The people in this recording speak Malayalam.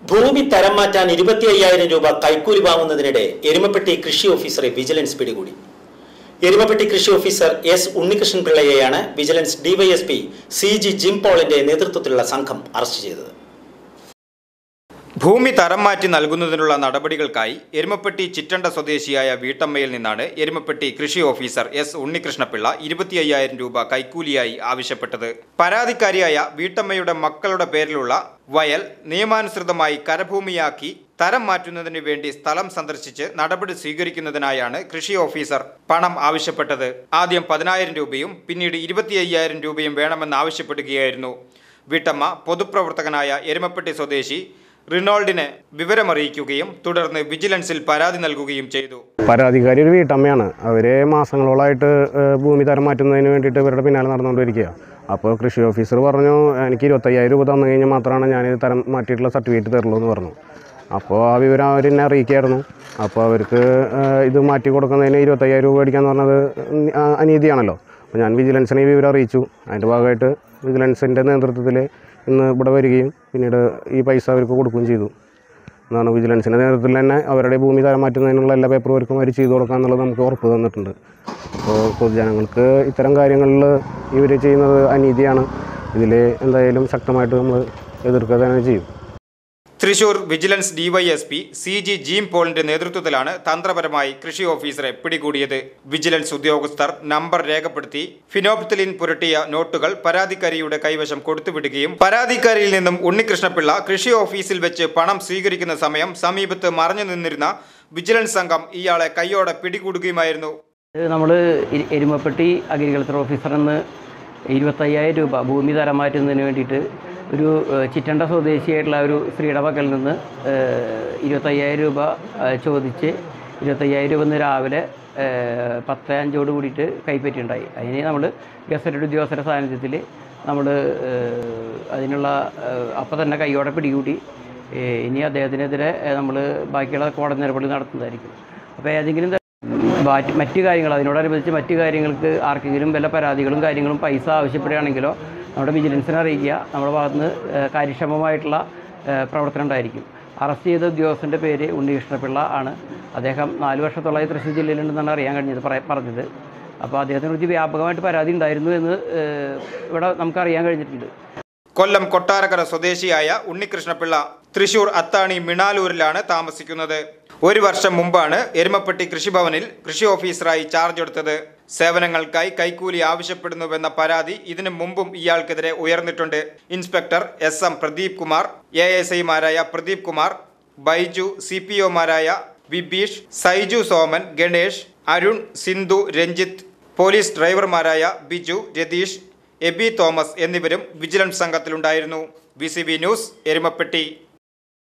ഭൂമി തരം മാറ്റാൻ ഇരുപത്തി അയ്യായിരം രൂപ കൈക്കൂലി വാങ്ങുന്നതിനിടെ എരുമപ്പെട്ടി കൃഷി ഓഫീസറെ വിജിലൻസ് പിടികൂടി എരുമപ്പെട്ടി കൃഷി ഓഫീസർ എസ് ഉണ്ണികൃഷ്ണൻ പിള്ളയെയാണ് vigilance DYSP C G Jim പോളിന്റെ നേതൃത്വത്തിലുള്ള സംഘം അറസ്റ്റ് ചെയ്തത് ഭൂമി തരം മാറ്റി നൽകുന്നതിനുള്ള നടപടികൾക്കായി എരുമപ്പെട്ടി ചിറ്റണ്ട സ്വദേശിയായ വീട്ടമ്മയിൽ നിന്നാണ് എരുമപ്പെട്ടി കൃഷി ഓഫീസർ എസ് ഉണ്ണികൃഷ്ണപിള്ള ഇരുപത്തി അയ്യായിരം രൂപ കൈക്കൂലിയായി ആവശ്യപ്പെട്ടത് പരാതിക്കാരിയായ വീട്ടമ്മയുടെ മക്കളുടെ പേരിലുള്ള വയൽ നിയമാനുസൃതമായി കരഭൂമിയാക്കി തരം മാറ്റുന്നതിന് വേണ്ടി സ്ഥലം സന്ദർശിച്ച് നടപടി സ്വീകരിക്കുന്നതിനായാണ് കൃഷി ഓഫീസർ പണം ആവശ്യപ്പെട്ടത് ആദ്യം പതിനായിരം രൂപയും പിന്നീട് ഇരുപത്തി അയ്യായിരം രൂപയും വേണമെന്ന് ആവശ്യപ്പെടുകയായിരുന്നു വീട്ടമ്മ പൊതുപ്രവർത്തകനായ എരുമപ്പെട്ടി സ്വദേശി റിനോൾഡിനെ വിവരമറിയിക്കുകയും തുടർന്ന് വിജിലൻസിൽ പരാതി നൽകുകയും ചെയ്തു പരാതിക്കാരി ഒരു വീട്ടമ്മയാണ് അവർ മാസങ്ങളോളായിട്ട് ഏഹ്, ഭൂമി തരം മാറ്റുന്നതിന് വേണ്ടിയിട്ട് ഇവരുടെ പിന്നാലെ നടന്നുകൊണ്ടിരിക്കുക അപ്പോൾ കൃഷി ഓഫീസർ പറഞ്ഞു എനിക്ക് ഇരുപത്തയ്യായിരം രൂപ തന്നു കഴിഞ്ഞാൽ മാത്രമാണ് ഞാനിത് തരം മാറ്റിയിട്ടുള്ള സർട്ടിഫിക്കറ്റ് തരുള്ളൂ എന്ന് പറഞ്ഞു അപ്പോൾ ആ വിവരം അവർ എന്നെ അറിയിക്കായിരുന്നു അപ്പോൾ അവർക്ക് ഏഹ്, ഇത് മാറ്റി കൊടുക്കുന്നതിന് ഇരുപത്തയ്യായിരം രൂപ മേടിക്കാന്ന് പറഞ്ഞത് ആ, അനീതിയാണല്ലോ അപ്പോൾ ഞാൻ വിജിലൻസിനെ ഈ വിവരം അറിയിച്ചു അതിൻ്റെ ഭാഗമായിട്ട് വിജിലൻസിൻ്റെ നേതൃത്വത്തിൽ ഇന്ന് ഇവിടെ വരികയും പിന്നീട് ഈ പൈസ അവർക്ക് കൊടുക്കുകയും ചെയ്തു എന്നാണ് വിജിലൻസിൻ്റെ നേതൃത്വത്തിൽ തന്നെ അവരുടെ ഭൂമി തരം മാറ്റുന്നതിനുള്ള എല്ലാ പേപ്പർ വർക്കും അവർ ചെയ്തു കൊടുക്കുക എന്നുള്ളത് നമുക്ക് ഉറപ്പ് തന്നിട്ടുണ്ട് അപ്പോൾ പൊതുജനങ്ങൾക്ക് ഇത്തരം കാര്യങ്ങളിൽ ഇവർ ചെയ്യുന്നത് അനീതിയാണ് ഇതിൽ എന്തായാലും ശക്തമായിട്ട് നമ്മൾ എതിർക്കുക തന്നെ ചെയ്യും Thrissur vigilance DYSP C G Jim പോളിന്റെ നേതൃത്വത്തിലാണ് തന്ത്രപരമായി കൃഷി ഓഫീസറെ പിടികൂടിയത് വിജിലൻസ് ഉദ്യോഗസ്ഥർ നമ്പർ രേഖപ്പെടുത്തി ഫിനോപ്തലിൻ പുരട്ടിയ നോട്ടുകൾ പരാതിക്കാരിയുടെ കൈവശം കൊടുത്തുവിടുകയും പരാതിക്കാരിയിൽ നിന്നും ഉണ്ണികൃഷ്ണപിള്ള കൃഷി ഓഫീസിൽ വെച്ച് പണം സ്വീകരിക്കുന്ന സമയം സമീപത്ത് മറഞ്ഞു നിന്നിരുന്ന വിജിലൻസ് സംഘം ഇയാളെ കൈയോടെ പിടികൂടുകയുമായിരുന്നു നമ്മൾ എരുമപ്പെട്ടി അഗ്രികൾച്ചർ ഓഫീസറിൽ നിന്ന് ഇരുപത്തയ്യായിരം രൂപ ഭൂമി തരം മാറ്റുന്നതിന് വേണ്ടിയിട്ട് ഒരു ഏഹ്, ചിറ്റണ്ട സ്വദേശിയായിട്ടുള്ള ഒരു സ്ത്രീയുടെ പക്കൽ നിന്ന് ഏഹ്, ഇരുപത്തയ്യായിരം രൂപ ഏഹ്, ചോദിച്ച് ഇരുപത്തയ്യായിരം രൂപ ഇന്ന് രാവിലെ ഏഹ്, പത്ത് അഞ്ചോട് കൂടിയിട്ട് കൈപ്പറ്റിയുണ്ടായി അതിന് നമ്മൾ ഗസറ്റഡ് ഉദ്യോഗസ്ഥരുടെ സാന്നിധ്യത്തിൽ നമ്മൾ അതിനുള്ള ഏഹ്, അപ്പം തന്നെ കൈയോടെ പിടികൂടി ഏഹ്, ഇനി അദ്ദേഹത്തിനെതിരെ നമ്മൾ ബാക്കിയുള്ള കോടതി നടപടി നടത്തുന്നതായിരിക്കും അപ്പോൾ ഏതെങ്കിലും ബാറ്റ് മറ്റ് കാര്യങ്ങൾ അതിനോടനുബന്ധിച്ച് മറ്റ് കാര്യങ്ങൾക്ക് ആർക്കെങ്കിലും വല്ല പരാതികളും കാര്യങ്ങളും പൈസ ആവശ്യപ്പെടുകയാണെങ്കിലോ നമ്മുടെ വിജിലൻസിനെ അറിയിക്കുക നമ്മുടെ ഭാഗത്തുനിന്ന് ഏഹ്, കാര്യക്ഷമമായിട്ടുള്ള ഏഹ്, പ്രവർത്തനം ഉണ്ടായിരിക്കും അറസ്റ്റ് ചെയ്ത ഉദ്യോഗസ്ഥൻ്റെ പേര് ഉണ്ണികൃഷ്ണപിള്ള ആണ് അദ്ദേഹം നാല് വർഷത്തോളമായി തൃശ്ശൂർ ജില്ലയിലുണ്ടെന്നാണ് അറിയാൻ കഴിഞ്ഞത് പറ- പറഞ്ഞത് അപ്പോൾ അദ്ദേഹത്തിനെ കുറിച്ച് വ്യാപകമായിട്ട് പരാതി ഉണ്ടായിരുന്നു എന്ന് ഏഹ്, ഇവിടെ നമുക്ക് അറിയാൻ കഴിഞ്ഞിട്ടുണ്ട് കൊല്ലം കൊട്ടാരക്കര സ്വദേശിയായ ഉണ്ണികൃഷ്ണപിള്ള തൃശൂർ അത്താണി മിണാലൂരിലാണ് താമസിക്കുന്നത് ഒരു വർഷം മുമ്പാണ് എരുമപ്പെട്ടി കൃഷിഭവനിൽ കൃഷി ഓഫീസറായി ചാർജ് എടുത്തത് സേവനങ്ങൾക്കായി കൈക്കൂലി ആവശ്യപ്പെടുന്നുവെന്ന പരാതി ഇതിനു മുമ്പും ഇയാൾക്കെതിരെ ഉയർന്നിട്ടുണ്ട് inspector S M Pradeep Kumar A S ഐമാരായ പ്രദീപ് കുമാർ ബൈജു സി പി ഒമാരായ വിബീഷ് സൈജു സോമൻ ഗണേഷ് അരുൺ സിന്ധു രഞ്ജിത്ത് പോലീസ് ഡ്രൈവർമാരായ ബിജു രതീഷ് എബി തോമസ് എന്നിവരും വിജിലൻസ് സംഘത്തിലുണ്ടായിരുന്നു B C B news Erumapetty